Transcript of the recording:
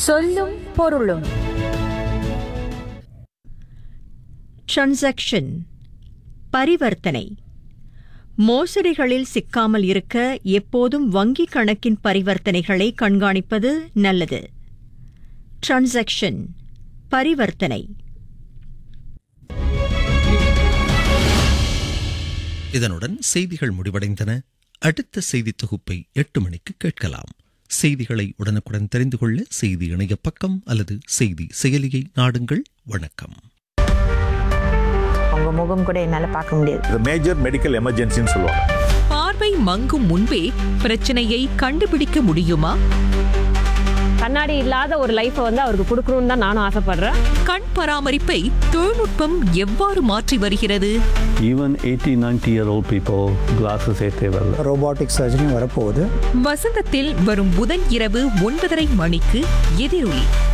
சொல்லும் பொருளும் டிரான்சாக்ஷன் பரிவர்த்தனை மோசடிகளில் சிக்காமல் இருக்க எப்போதும் வங்கிக் கணக்கின் பரிவர்த்தனைகளை கண்காணிப்பது நல்லது டிரான்சாக்ஷன் பரிவர்த்தனை இதனுடன் செய்திகள் முடிவடைந்தன அடுத்த செய்தி தொகுப்பை எட்டு மணிக்கு கேட்கலாம் செய்திகளை உடனுக்குடன் தெரிந்து கொள்ள செய்தி இணைய பக்கம் அல்லது செய்தி செயலியை நாடுங்கள் வணக்கம் அவங்க முகம் கூட என்னால பார்க்க முடியாது இது மேஜர் மெடிக்கல் எமர்ஜென்சின்னு சொல்லுவாங்க பார்வை மங்கும் முன்பே பிரச்சனையை கண்டுபிடிக்க முடியுமா கண்ணாடி இல்லாத ஒரு லைஃப்பை வந்து அவருக்கு கொடுக்கணும்னு தான் நானும் ஆசைப்படுறேன் கண் பராமரிப்பை தொழில்நுட்பம் எவ்வாறு மாற்றி வருகிறது Even 80, 90 year old people, glasses தேவையில்ல ரோபாட்டிக் சர்ஜரி வரப்போகுது வசந்தத்தில் வரும் புதன் இரவு ஒன்பதரை மணிக்கு எதிரொலி